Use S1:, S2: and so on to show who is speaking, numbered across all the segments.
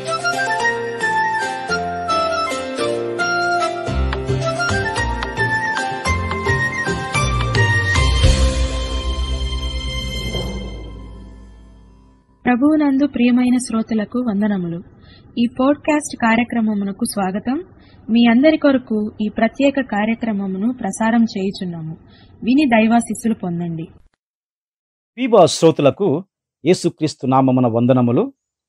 S1: ప్రభువునందు ప్రియమైన శ్రోతలకు వందనములు ఈ పోడ్కాస్ట్ కార్యక్రమమునకు స్వాగతం మీ అందరి కొరకు ఈ ప్రత్యేక కార్యక్రమమును ప్రసారం చేయుచున్నాము విని దైవాశిస్సులు పొందండి
S2: పీబా శ్రోతలకు యేసుక్రీస్తు నామమున వందనములు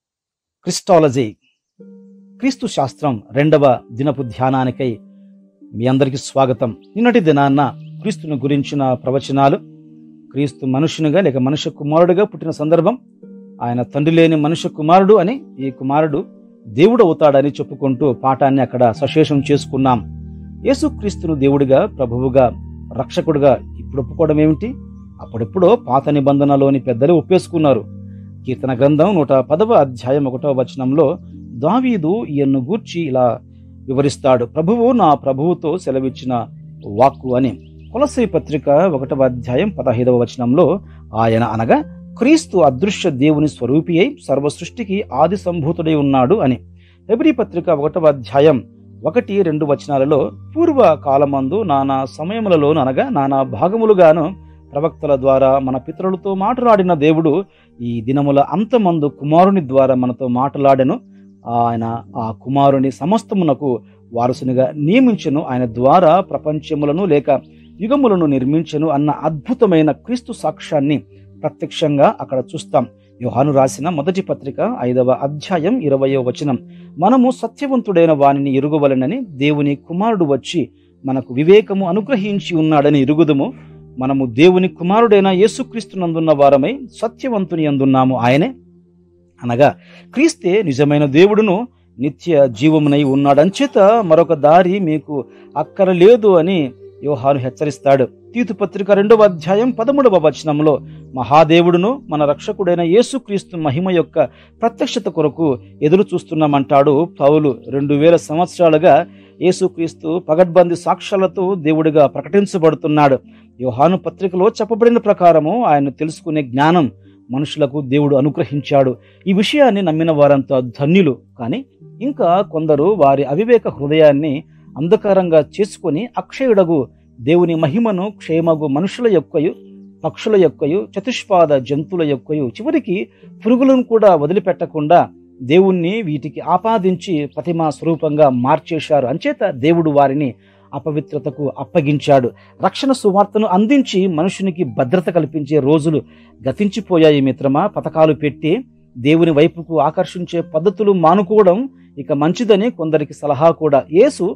S2: క్రిస్టాలజీ క్రీస్తు శాస్త్రం రెండవ దినపు ధ్యానానికై మీ అందరికీ స్వాగతం నిన్నటి దినాన్న క్రీస్తుని గురించిన ప్రవచనాలు క్రీస్తు మనుషునిగా లేక మనుష్య కుమారుడిగా పుట్టిన సందర్భం ఆయన తండ్రి లేని మనుష్య కుమారుడు అని ఈ కుమారుడు దేవుడు అవుతాడని చెప్పుకుంటూ పాఠాన్ని అక్కడ సశేషం చేసుకున్నాం యేసుక్రీస్తును దేవుడిగా ప్రభువుగా రక్షకుడిగా ఇప్పుడు ఒప్పుకోవడం ఏమిటి అప్పుడెప్పుడో పాత నిబంధనలోని పెద్దలు ఒప్పేసుకున్నారు కీర్తన గ్రంథం నూట పదవ అధ్యాయం ఒకటవ వచనంలో దావీదు ఈయన్ను గూర్చి ఇలా వివరిస్తాడు ప్రభువు నా ప్రభువుతో సెలవిచ్చిన వాక్కు అని కొలసై పత్రిక ఒకటవ అధ్యాయం పదహైదవ వచనంలో ఆయన అనగా క్రీస్తు అదృశ్య దేవుని స్వరూపి అయి సర్వ సృష్టికి ఆది సంభూతుడై ఉన్నాడు అని హెబ్రీ పత్రిక ఒకటవ అధ్యాయం ఒకటి రెండు వచనాలలో పూర్వ కాలమందు నానా సమయములలో అనగా నానా భాగములుగాను ప్రవక్తల ద్వారా మన పితరులతో మాట్లాడిన దేవుడు ఈ దినముల అంతమందు కుమారుని ద్వారా మనతో మాట్లాడెను ఆయన ఆ కుమారుని సమస్తమునకు వారసునిగా నియమించెను ఆయన ద్వారా ప్రపంచములను లేక యుగములను నిర్మించెను అన్న అద్భుతమైన క్రీస్తు సాక్ష్యాన్ని ప్రత్యక్షంగా అక్కడ చూస్తాం యోహాను రాసిన మొదటి పత్రిక ఐదవ అధ్యాయం ఇరవయో వచనం మనము సత్యవంతుడైన వానిని ఎరుగవలనని దేవుని కుమారుడు వచ్చి మనకు వివేకము అనుగ్రహించి ఉన్నాడని ఎరుగుదము మనము దేవుని కుమారుడైన యేసుక్రీస్తునందున్న వారమై సత్యవంతుని అందున్నాము ఆయనే అనగా క్రీస్తే నిజమైన దేవుడును నిత్య జీవమునై ఉన్నాడంచేత మరొక దారి మీకు అక్కరలేదు అని యోహాను హెచ్చరిస్తాడు తీతు పత్రిక రెండవ అధ్యాయం పదమూడవ వచనంలో మహాదేవుడును మన రక్షకుడైన యేసుక్రీస్తు మహిమ యొక్క ప్రత్యక్షత కొరకు ఎదురు చూస్తున్నామంటాడు పౌలు రెండు వేల సంవత్సరాలుగా యేసుక్రీస్తు పగడ్బంది సాక్ష్యాలతో దేవుడిగా ప్రకటించబడుతున్నాడు యోహాను పత్రికలో చెప్పబడిన ప్రకారము ఆయన తెలుసుకునే జ్ఞానం మనుషులకు దేవుడు అనుగ్రహించాడు ఈ విషయాన్ని నమ్మిన వారంతా ధన్యులు కానీ ఇంకా కొందరు వారి అవివేక హృదయాన్ని అంధకారంగా చేసుకొని అక్షయుడగు దేవుని మహిమను క్షేమగు మనుషుల యొక్కయు పక్షుల యొక్కయు చతుష్పాద జంతువుల యొక్కయు చివరికి పురుగులను కూడా వదిలిపెట్టకుండా దేవుణ్ణి వీటికి ఆపాదించి ప్రతిమా స్వరూపంగా మార్చేశారు అంచేత దేవుడు వారిని అపవిత్రతకు అప్పగించాడు రక్షణ సువార్తను అందించి మనుషునికి భద్రత కల్పించే రోజులు గతించిపోయాయి మిత్రమా పథకాలు పెట్టి దేవుని వైపుకు ఆకర్షించే పద్ధతులు మానుకోవడం ఇక మంచిదని కొందరికి సలహా కూడా యేసు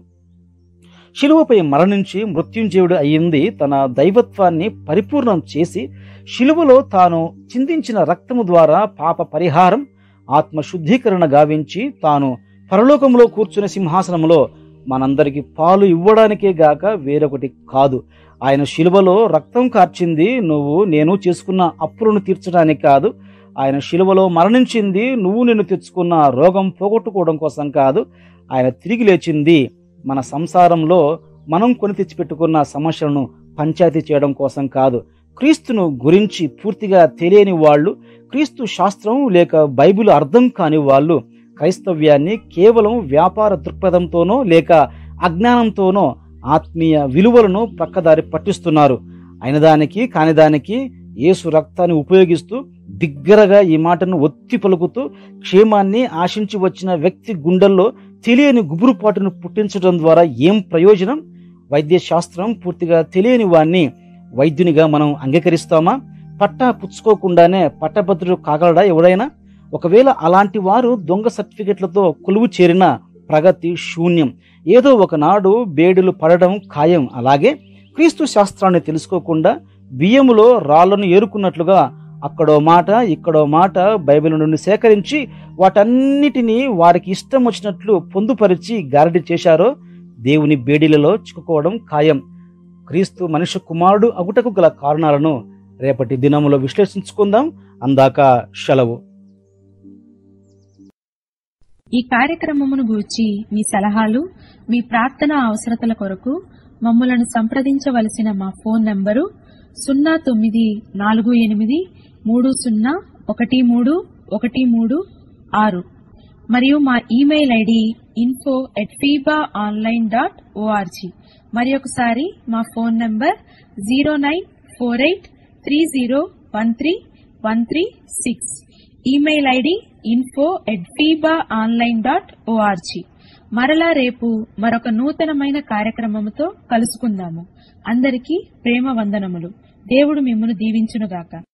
S2: శిలువపై మరణించి మృత్యుంజయుడు అయ్యింది తన దైవత్వాన్ని పరిపూర్ణం చేసి శిలువలో తాను చిందించిన రక్తము ద్వారా పాప పరిహారం ఆత్మ శుద్ధీకరణ గావించి తాను పరలోకంలో కూర్చునే సింహాసనంలో మనందరికి పాలు ఇవ్వడానికే గాక వేరొకటి కాదు ఆయన శిలువలో రక్తం కార్చింది నువ్వు నేను చేసుకున్న అప్పులను తీర్చడానికి కాదు ఆయన శిలువలో మరణించింది నువ్వు నేను తెచ్చుకున్న రోగం పోగొట్టుకోవడం కోసం కాదు ఆయన తిరిగి లేచింది మన సంసారంలో మనం కొని తెచ్చిపెట్టుకున్న సమస్యలను పంచాయతీ చేయడం కోసం కాదు క్రీస్తును గురించి పూర్తిగా తెలియని వాళ్ళు క్రీస్తు శాస్త్రం లేక బైబిల్ అర్థం కాని వాళ్ళు క్రైస్తవ్యాన్ని కేవలం వ్యాపార దృక్పథంతోనో లేక అజ్ఞానంతోనో ఆత్మీయ విలువలను ప్రక్కదారి పట్టిస్తున్నారు అయినదానికి కానిదానికి యేసు రక్తాన్ని ఉపయోగిస్తూ బిగ్గరగా ఈ మాటను ఒత్తి పలుకుతూ క్షేమాన్ని ఆశించి వచ్చిన వ్యక్తి గుండెల్లో తెలియని గుబురుపాటును పుట్టించడం ద్వారా ఏం ప్రయోజనం వైద్య శాస్త్రం పూర్తిగా తెలియని వాణ్ణి వైద్యునిగా మనం అంగీకరిస్తామా పట్టా పుచ్చుకోకుండానే పట్టభద్రుడు కాగలడా ఎవడైనా ఒకవేళ అలాంటి వారు దొంగ సర్టిఫికెట్లతో కొలువు చేరిన ప్రగతి శూన్యం ఏదో ఒకనాడు బేడులు పడడం ఖాయం అలాగే క్రీస్తు శాస్త్రాన్ని తెలుసుకోకుండా బియ్యములో రాళ్లను ఏరుకున్నట్లుగా అక్కడో మాట ఇక్కడో మాట బైబిల్ నుండి సేకరించి వాటన్నిటినీ వారికి ఇష్టం వచ్చినట్లు పొందుపరిచి గారడి చేశారో దేవుని బేడీలలో చిక్కుకోవడం ఖాయం క్రీస్తు మనుష్య కుమారుడు అగుటకు గల కారణాలను రేపటి దినములో విశ్లేషించుకుందాం అందాక సెలవు
S1: ఈ కార్యక్రమమును గూర్చి మీ సలహాలు మీ ప్రార్థన అవసరతల కొరకు మమ్మలను సంప్రదించవలసిన మా ఫోన్ నంబరు సున్నా తొమ్మిది నాలుగు ఎనిమిది మూడు సున్నా ఒకటి మూడు ఒకటి మూడు ఆరు మరియు మా email ID info at FIBA online dot ORG మరి ఒకసారి మా phone number zero nine four eight three zero one three one three six email ID info at FIBA online dot ORG మరలా రేపు మరొక నూతనమైన కార్యక్రమముతో కలుసుకుందాము అందరికీ ప్రేమ వందనములు దేవుడు మిమ్మను దీవించునుగాక